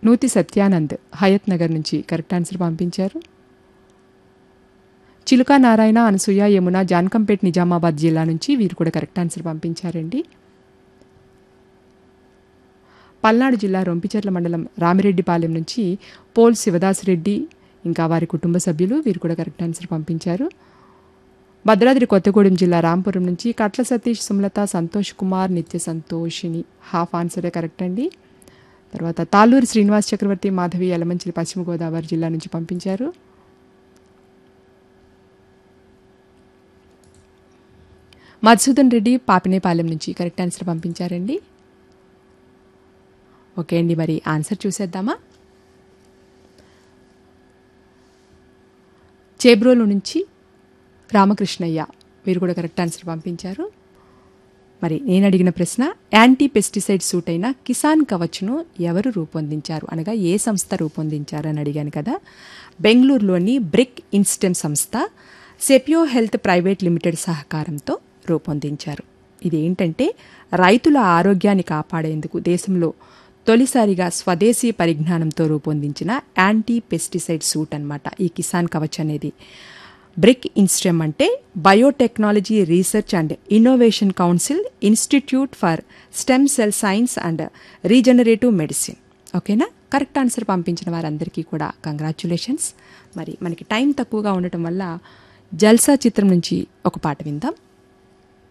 నూతి సత్యానంద్ హయత్ నగర్ నుంచి correct answer పంపించారు చిలుక నారాయణ అనసూయ యమున జాన్కంపేట్ నిజామాబాద్ జిల్లా నుంచి వీరు కూడా కరెక్ట్ ఆన్సర్ పంపించారండి పల్నాడు జిల్లా రొంపిచెర్ల మండలం రామిరెడ్డిపాలెం నుంచి పోల్ శివదాసరెడ్డి ఇంకా వారి కుటుంబ సభ్యులు వీరు కూడా కరెక్ట్ ఆన్సర్ పంపించారు భద్రాద్రి కొత్తగూడెం జిల్లా రాంపురం నుంచి కట్ల సతీష్ సుమలత సంతోష్ కుమార్ నిత్య సంతోషిని హాఫ్ ఆన్సరే కరెక్ట్ అండి తర్వాత తాళ్ళూరి శ్రీనివాస్ చక్రవర్తి మాధవి యలమంచిలి పశ్చిమ గోదావరి జిల్లా నుంచి పంపించారు మధుసూదన్ రెడ్డి పాపినేపాలెం నుంచి కరెక్ట్ ఆన్సర్ పంపించారండి ఓకే అండి మరి ఆన్సర్ చూసేద్దామా చేబ్రోలు నుంచి రామకృష్ణయ్య వీరు కూడా కరెక్ట్ ఆన్సర్ పంపించారు మరి నేను అడిగిన ప్రశ్న యాంటీ పెస్టిసైడ్ సూట్ అయిన కిసాన్ కవచ్ను ఎవరు రూపొందించారు అనగా ఏ సంస్థ రూపొందించారు అని అడిగాను కదా బెంగళూరులోని బ్రిక్ ఇన్స్టెమ్ సంస్థ సెపియో హెల్త్ ప్రైవేట్ లిమిటెడ్ సహకారంతో రూపొందించారు ఇది ఏంటంటే రైతుల ఆరోగ్యాన్ని కాపాడేందుకు దేశంలో తొలిసారిగా స్వదేశీ పరిజ్ఞానంతో రూపొందించిన యాంటీ పెస్టిసైడ్ సూట్ అన్నమాట ఈ కిసాన్ కవచ్ అనేది బ్రిక్ ఇన్స్టెమ్ అంటే biotechnology research and innovation council institute for stem cell science and regenerative medicine ఓకేనా కరెక్ట్ ఆన్సర్ పంపించిన వారందరికీ కూడా కంగ్రాచ్యులేషన్స్ మరి మనకి టైం తక్కువగా ఉండటం వల్ల జల్సా చిత్రం నుంచి ఒక పాట విందాం